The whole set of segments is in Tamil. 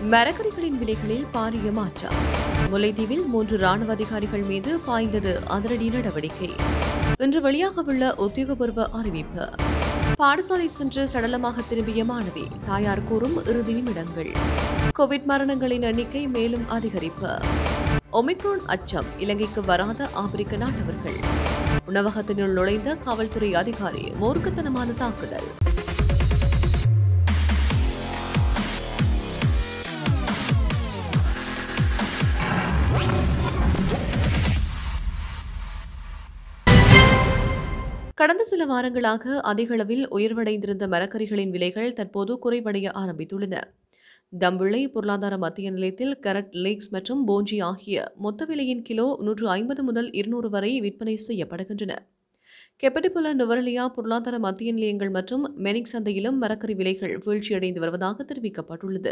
மரக்கறிகளின் விலைகளில் பாரிய மாற்றம் முல்லைத்தீவில் மூன்று ராணுவ அதிகாரிகள் மீது பாய்ந்தது அதிரடி நடவடிக்கை இன்று வெளியாகவுள்ள உத்தியோகபூர்வ அறிவிப்பு பாடசாலை சென்று சடலமாக திரும்பிய மாணவி தாயார் கூறும் இறுதி நிமிடங்கள் கோவிட் மரணங்களின் எண்ணிக்கை மேலும் அதிகரிப்பு ஒமிக்ரோன் அச்சம் இலங்கைக்கு வராத ஆப்பிரிக்க நாட்டவர்கள் உணவகத்தினுள் நுழைந்த காவல்துறை அதிகாரி மூர்க்கத்தனமான தாக்குதல் கடந்த சில வாரங்களாக அதிக அளவில் உயர்வடைந்திருந்த மரக்கறிகளின் விலைகள் தற்போது குறைவடைய ஆரம்பித்துள்ளன தம்பிள்ளை பொருளாதார மத்திய நிலையத்தில் கரட் லேக்ஸ் மற்றும் போஞ்சி ஆகிய மொத்த விலையின் கிலோ நூற்று ஐம்பது முதல் இருநூறு வரை விற்பனை செய்யப்படுகின்றன கெப்படிபுல நுவரலியா பொருளாதார மத்திய நிலையங்கள் மற்றும் மெனிக் சந்தையிலும் மரக்கறி விலைகள் வீழ்ச்சியடைந்து வருவதாக தெரிவிக்கப்பட்டுள்ளது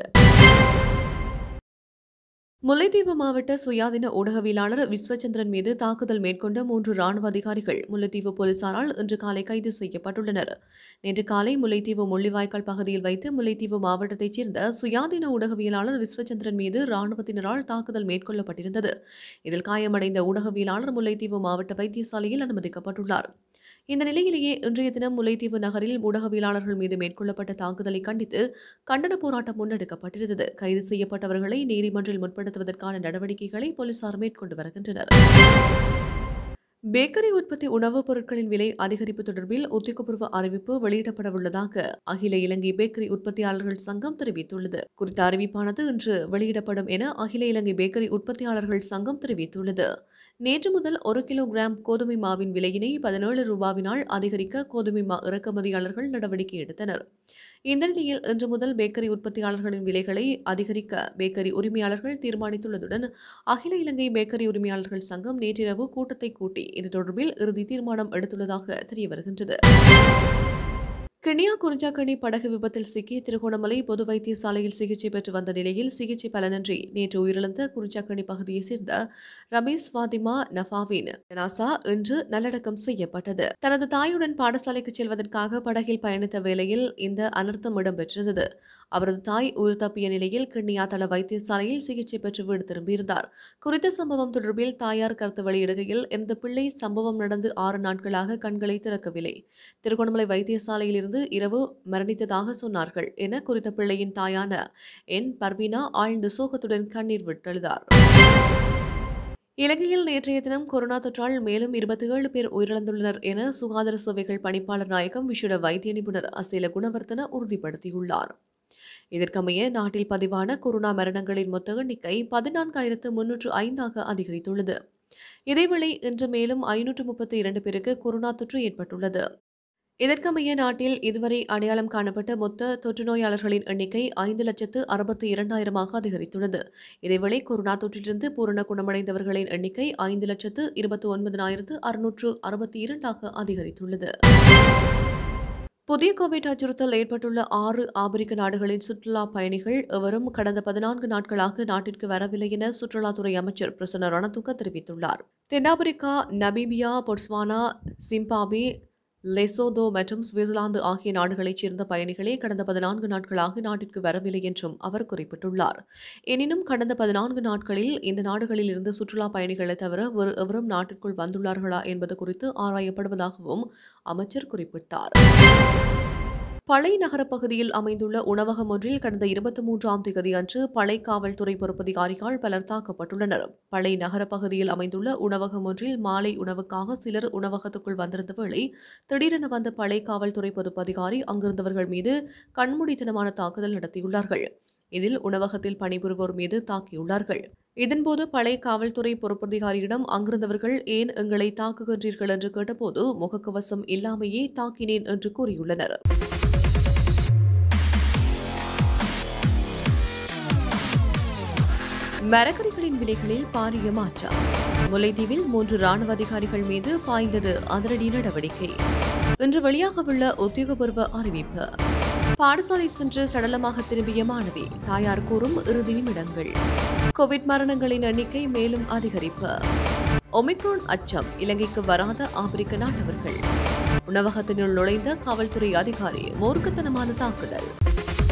முல்லைத்தீவு மாவட்ட சுயாதீன ஊடகவியலாளர் விஸ்வச்சந்திரன் மீது தாக்குதல் மேற்கொண்ட மூன்று ராணுவ அதிகாரிகள் முல்லைத்தீவு போலீசாரால் இன்று காலை கைது செய்யப்பட்டுள்ளனர் நேற்று காலை முல்லைத்தீவு முள்ளிவாய்க்கால் பகுதியில் வைத்து முல்லைத்தீவு மாவட்டத்தைச் சேர்ந்த சுயாதீன ஊடகவியலாளர் விஸ்வச்சந்திரன் மீது ராணுவத்தினரால் தாக்குதல் மேற்கொள்ளப்பட்டிருந்தது இதில் காயமடைந்த ஊடகவியலாளர் முல்லைத்தீவு மாவட்ட வைத்தியசாலையில் அனுமதிக்கப்பட்டுள்ளார் இந்த நிலையிலேயே இன்றைய தினம் முல்லைத்தீவு நகரில் ஊடகவியலாளர்கள் மீது மேற்கொள்ளப்பட்ட தாக்குதலை கண்டித்து கண்டன போராட்டம் முன்னெடுக்கப்பட்டிருந்தது கைது செய்யப்பட்டவர்களை நீதிமன்றில் முற்படுத்துவதற்கான நடவடிக்கைகளை போலீசார் மேற்கொண்டு வருகின்றனர் பேக்கரி உற்பத்தி உணவுப் பொருட்களின் விலை அதிகரிப்பு தொடர்பில் உத்தியோகபூர்வ அறிவிப்பு வெளியிடப்படவுள்ளதாக அகில இலங்கை பேக்கரி உற்பத்தியாளர்கள் சங்கம் தெரிவித்துள்ளது குறித்த அறிவிப்பானது இன்று வெளியிடப்படும் என அகில இலங்கை பேக்கரி உற்பத்தியாளர்கள் சங்கம் தெரிவித்துள்ளது நேற்று முதல் ஒரு கிலோகிராம் கோதுமை மாவின் விலையினை பதினேழு ரூபாவினால் அதிகரிக்க கோதுமை மா இறக்குமதியாளர்கள் நடவடிக்கை எடுத்தனர் இந்த நிலையில் இன்று முதல் பேக்கரி உற்பத்தியாளர்களின் விலைகளை அதிகரிக்க பேக்கரி உரிமையாளர்கள் தீர்மானித்துள்ளதுடன் அகில இலங்கை பேக்கரி உரிமையாளர்கள் சங்கம் நேற்றிரவு கூட்டத்தை கூட்டி இது தொடர்பில் இறுதி தீர்மானம் எடுத்துள்ளதாக தெரிய வருகின்றது கிண்ணியா குறிஞ்சாக்கணி படகு விபத்தில் சிக்கி திருகோணமலை பொது வைத்தியசாலையில் சிகிச்சை பெற்று வந்த நிலையில் சிகிச்சை பலனின்றி நேற்று உயிரிழந்த குறிஞ்சாக்கணி பகுதியைச் சேர்ந்த ரமேஷ் ஃபாத்திமா நஃபாவின் ஜனாசா இன்று நல்லடக்கம் செய்யப்பட்டது தனது தாயுடன் பாடசாலைக்கு செல்வதற்காக படகில் பயணித்த வேளையில் இந்த அனர்த்தம் இடம்பெற்றிருந்தது அவரது தாய் உயிர் தப்பிய நிலையில் கிண்ணியா தள வைத்தியசாலையில் சிகிச்சை பெற்று வீடு திரும்பியிருந்தார் குறித்த சம்பவம் தொடர்பில் தாயார் கருத்து வெளியிடுகையில் இந்த பிள்ளை சம்பவம் நடந்து ஆறு நாட்களாக கண்களை திறக்கவில்லை திருகோணமலை வைத்தியசாலையில் இருந்து இரவு மரணித்ததாக சொன்னார்கள் என குறித்த பிள்ளையின் தாயான என் பர்வீனா ஆழ்ந்த சோகத்துடன் கண்ணீர் விட்டெழுதார் இலங்கையில் நேற்றைய தினம் கொரோனா தொற்றால் மேலும் இருபத்தி ஏழு பேர் உயிரிழந்துள்ளனர் என சுகாதார சேவைகள் பணிப்பாளர் நாயகம் விசேட வைத்திய நிபுணர் அசேல குணவர்த்தன உறுதிப்படுத்தியுள்ளார் இதற்கமைய நாட்டில் பதிவான கொரோனா மரணங்களின் மொத்த எண்ணிக்கை பதினான்காயிரத்து முன்னூற்று ஐந்தாக அதிகரித்துள்ளது இதேவேளை இன்று மேலும் ஐநூற்று முப்பத்தி இரண்டு பேருக்கு கொரோனா தொற்று ஏற்பட்டுள்ளது இதற்கமைய நாட்டில் இதுவரை அடையாளம் காணப்பட்ட மொத்த தொற்று நோயாளர்களின் எண்ணிக்கை ஐந்து லட்சத்து அறுபத்தி இரண்டாயிரமாக அதிகரித்துள்ளது இதேவேளை கொரோனா தொற்றிலிருந்து பூரண குணமடைந்தவர்களின் எண்ணிக்கை ஐந்து லட்சத்து இருபத்தி ஒன்பதினாயிரத்து அறுநூற்று அறுபத்தி இரண்டாக அதிகரித்துள்ளது புதிய கோவிட் அச்சுறுத்தல் ஏற்பட்டுள்ள ஆறு ஆப்பிரிக்க நாடுகளின் சுற்றுலா பயணிகள் எவரும் கடந்த பதினான்கு நாட்களாக நாட்டிற்கு வரவில்லை என சுற்றுலாத்துறை அமைச்சர் பிரசன்ன ரணதுங்க தெரிவித்துள்ளார் தென்னாப்பிரிக்கா நமீபியா பொட்ஸ்வானா சிம்பாபே லெசோதோ மற்றும் சுவிட்சர்லாந்து ஆகிய நாடுகளைச் சேர்ந்த பயணிகளே கடந்த பதினான்கு நாட்களாக நாட்டிற்கு வரவில்லை என்றும் அவர் குறிப்பிட்டுள்ளார் எனினும் கடந்த பதினான்கு நாட்களில் இந்த நாடுகளில் இருந்து சுற்றுலா பயணிகளை தவிர வேறு எவரும் நாட்டிற்குள் வந்துள்ளார்களா என்பது குறித்து ஆராயப்படுவதாகவும் அமைச்சர் குறிப்பிட்டார் பளை நகரப் பகுதியில் அமைந்துள்ள உணவகம் ஒன்றில் கடந்த இருபத்தி மூன்றாம் தேதி அன்று பளை காவல்துறை பொறுப்பதிகாரிகள் பலர் தாக்கப்பட்டுள்ளனர் பளை நகரப் பகுதியில் அமைந்துள்ள உணவகம் ஒன்றில் மாலை உணவுக்காக சிலர் உணவகத்துக்குள் வந்திருந்த வேளை திடீரென வந்த பளை காவல்துறை பொறுப்பதிகாரி அங்கிருந்தவர்கள் மீது கண்மூடித்தனமான தாக்குதல் நடத்தியுள்ளார்கள் இதில் உணவகத்தில் பணிபுரிவோர் மீது தாக்கியுள்ளார்கள் இதன்போது பழைய காவல்துறை பொறுப்பதிகாரியிடம் அங்கிருந்தவர்கள் ஏன் எங்களை தாக்குகின்றீர்கள் என்று கேட்டபோது முகக்கவசம் இல்லாமையே தாக்கினேன் என்று கூறியுள்ளனர் மரக்கறிகளின் விலைகளில் பாரிய மாற்றம் முல்லைத்தீவில் மூன்று ராணுவ அதிகாரிகள் மீது பாய்ந்தது அதிரடி நடவடிக்கை இன்று வெளியாகவுள்ள உத்தியோகபூர்வ அறிவிப்பு பாடசாலை சென்று சடலமாக திரும்பிய மாணவி தாயார் கூறும் இறுதி நிமிடங்கள் கோவிட் மரணங்களின் எண்ணிக்கை மேலும் அதிகரிப்பு ஒமிக்ரோன் அச்சம் இலங்கைக்கு வராத ஆப்பிரிக்க நாட்டவர்கள் உணவகத்தினுள் நுழைந்த காவல்துறை அதிகாரி மூர்க்கத்தனமான தாக்குதல்